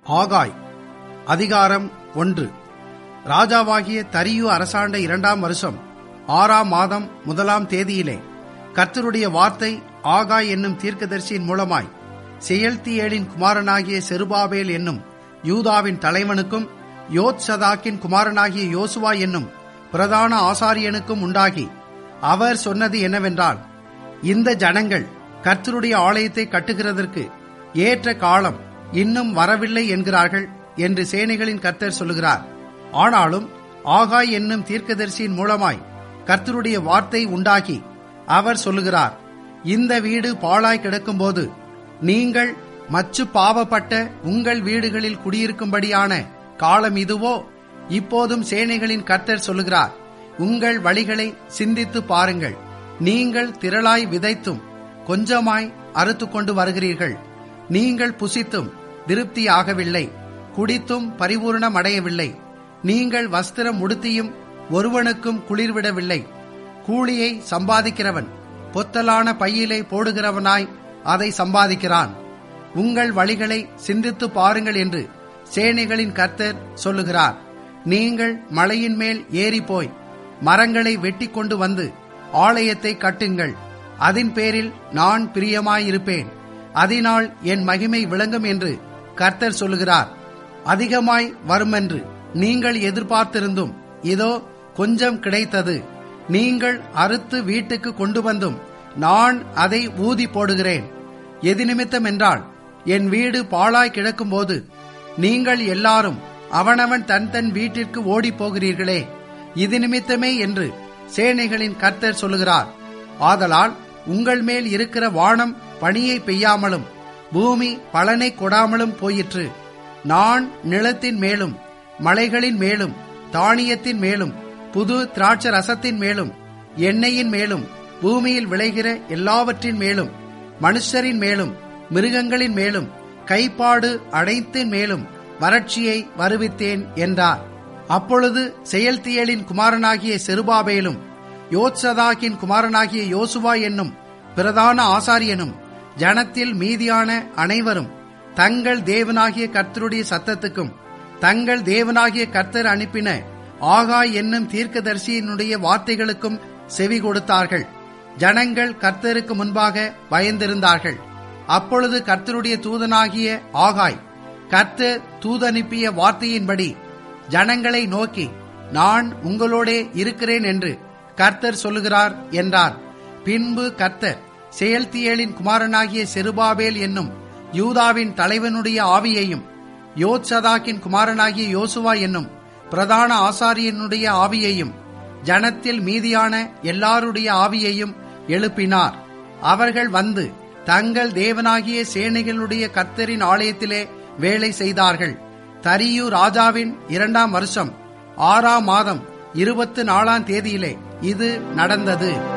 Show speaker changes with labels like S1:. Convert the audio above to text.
S1: ஆகாய் அதிகாரம் ஒன்று ராஜாவாகிய தரியு அரசாண்ட இரண்டாம் வருஷம் ஆறாம் மாதம் முதலாம் தேதியிலே கர்த்தருடைய வார்த்தை ஆகாய் என்னும் தீர்க்கதரிசியின் மூலமாய் செயல்தியேலின் குமாரனாகிய செருபாபேல் என்னும் யூதாவின் தலைவனுக்கும் யோத்சதாக்கின் குமாரனாகிய யோசுவா என்னும் பிரதான ஆசாரியனுக்கும் உண்டாகி அவர் சொன்னது என்னவென்றால் இந்த ஜனங்கள் கர்த்தருடைய ஆலயத்தை கட்டுகிறதற்கு ஏற்ற காலம் இன்னும் வரவில்லை என்கிறார்கள் என்று சேனைகளின் கர்த்தர் சொல்லுகிறார் ஆனாலும் ஆகாய் என்னும் தீர்க்கதரிசியின் மூலமாய் கர்த்தருடைய வார்த்தை உண்டாகி அவர் சொல்லுகிறார் இந்த வீடு பாழாய் கிடக்கும்போது நீங்கள் மச்சு பாவப்பட்ட உங்கள் வீடுகளில் குடியிருக்கும்படியான காலம் இதுவோ இப்போதும் சேனைகளின் கர்த்தர் சொல்லுகிறார் உங்கள் வழிகளை சிந்தித்து பாருங்கள் நீங்கள் திரளாய் விதைத்தும் கொஞ்சமாய் அறுத்து கொண்டு வருகிறீர்கள் நீங்கள் புசித்தும் திருப்தியாகவில்லை குடித்தும் பரிபூர்ணம் அடையவில்லை நீங்கள் வஸ்திரம் உடுத்தியும் ஒருவனுக்கும் குளிர்விடவில்லை கூலியை சம்பாதிக்கிறவன் பொத்தலான பையிலை போடுகிறவனாய் அதை சம்பாதிக்கிறான் உங்கள் வழிகளை சிந்தித்து பாருங்கள் என்று சேனைகளின் கர்த்தர் சொல்லுகிறார் நீங்கள் மலையின் மேல் ஏறி போய் மரங்களை வெட்டி கொண்டு வந்து ஆலயத்தை கட்டுங்கள் அதன் பேரில் நான் பிரியமாயிருப்பேன் அதனால் என் மகிமை விளங்கும் என்று கர்த்தர் சொல்லுகிறார் அதிகமாய் வருமென்று நீங்கள் எதிர்பார்த்திருந்தும் இதோ கொஞ்சம் கிடைத்தது நீங்கள் அறுத்து வீட்டுக்கு கொண்டு வந்தும் நான் அதை ஊதி போடுகிறேன் எது நிமித்தம் என்றால் என் வீடு பாழாய் கிடக்கும்போது நீங்கள் எல்லாரும் அவனவன் தன் தன் வீட்டிற்கு ஓடிப் போகிறீர்களே இது நிமித்தமே என்று சேனைகளின் கர்த்தர் சொல்லுகிறார் ஆதலால் உங்கள் மேல் இருக்கிற வானம் பனியை பெய்யாமலும் பூமி பலனை கொடாமலும் போயிற்று நான் நிலத்தின் மேலும் மலைகளின் மேலும் தானியத்தின் மேலும் புது திராட்ச ரசத்தின் மேலும் எண்ணெயின் மேலும் பூமியில் விளைகிற எல்லாவற்றின் மேலும் மனுஷரின் மேலும் மிருகங்களின் மேலும் கைப்பாடு அனைத்தின் மேலும் வறட்சியை வருவித்தேன் என்றார் அப்பொழுது செயல்தியலின் குமாரனாகிய செருபாபேலும் யோத்சதாக்கின் குமாரனாகிய யோசுவா என்னும் பிரதான ஆசாரியனும் ஜனத்தில் மீதியான அனைவரும் தங்கள் தேவனாகிய கர்த்தருடைய சத்தத்துக்கும் தங்கள் தேவனாகிய கர்த்தர் அனுப்பின ஆகாய் என்னும் தீர்க்கதரிசியினுடைய வார்த்தைகளுக்கும் செவி கொடுத்தார்கள் ஜனங்கள் கர்த்தருக்கு முன்பாக பயந்திருந்தார்கள் அப்பொழுது கர்த்தருடைய தூதனாகிய ஆகாய் கர்த்தர் தூதனுப்பிய வார்த்தையின்படி ஜனங்களை நோக்கி நான் உங்களோடே இருக்கிறேன் என்று கர்த்தர் சொல்லுகிறார் என்றார் பின்பு கர்த்தர் செயல்தியலின் குமாரனாகிய செருபாபேல் என்னும் யூதாவின் தலைவனுடைய ஆவியையும் யோத்சதாக்கின் குமாரனாகிய யோசுவா என்னும் பிரதான ஆசாரியனுடைய ஆவியையும் ஜனத்தில் மீதியான எல்லாருடைய ஆவியையும் எழுப்பினார் அவர்கள் வந்து தங்கள் தேவனாகிய சேனைகளுடைய கர்த்தரின் ஆலயத்திலே வேலை செய்தார்கள் தரியு ராஜாவின் இரண்டாம் வருஷம் ஆறாம் மாதம் இருபத்து நாலாம் தேதியிலே இது நடந்தது